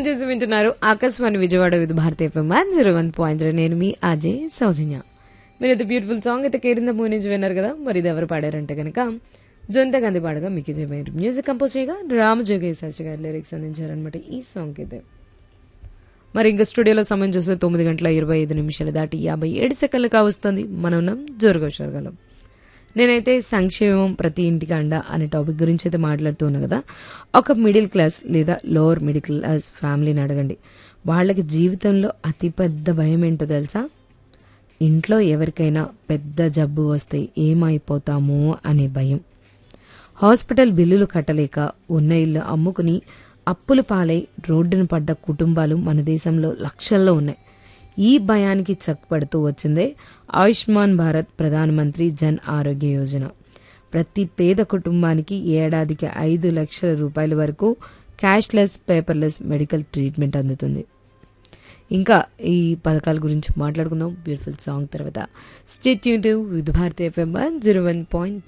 చేసి వింటున్నారు Akashvani Vijayawada with Bharatiya FM one zero one point నేను మీ అజయ్ సౌజన్య మీరు అయితే బ్యూటిఫుల్ సాంగ్ అయితే కేరింద మూవీ నుంచి విన్నారు కదా మరి ఇది ఎవరు పాడారంటే కనుక జొంత గాంధీ పాడగా మీకు జయమయ్యారు మ్యూజిక్ కంపోజ్ చేయగా రామజోగయ్య శాస్త్రి గారు లిరిక్స్ అందించారనమాట ఈ సాంగ్ అయితే మరి ఇంకా స్టూడియోలో సమయం చూస్తే తొమ్మిది గంటల ఇరవై ఐదు నిమిషాలు దాటి యాభై ఏడు సెకండ్లు కావస్తుంది మనం ఉన్నాం జోరుగా షరగలం నేనైతే సంక్షేమం ప్రతి ఇంటికి అండ అనే టాపిక్ గురించి అయితే మాట్లాడుతూ ఉన్నా కదా ఒక మిడిల్ క్లాస్ లేదా లోవర్ మిడిల్ క్లాస్ ఫ్యామిలీని అడగండి వాళ్ళకి జీవితంలో అతిపెద్ద భయం ఏంటో తెలుసా ఇంట్లో ఎవరికైనా పెద్ద జబ్బు వస్తే ఏమైపోతామో అనే భయం హాస్పిటల్ బిల్లులు కట్టలేక ఉన్న ఇల్లు అమ్ముకుని అప్పులు పాలై రోడ్డున పడ్డ కుటుంబాలు మన దేశంలో లక్షల్లో ఉన్నాయి ఈ భయానికి చక్కపడుతూ వచ్చిందే ఆయుష్మాన్ భారత్ ప్రధానమంత్రి జన్ ఆరోగ్య యోజన ప్రతి పేద కుటుంబానికి ఏడాదికి ఐదు లక్షల రూపాయల వరకు క్యాష్లెస్ పేపర్లెస్ మెడికల్ ట్రీట్మెంట్ అందుతుంది ఇంకా ఈ పథకాల గురించి మాట్లాడుకుందాం బ్యూటిఫుల్ సాంగ్ తర్వాత state YouTube Vividh Bharati FM one zero one point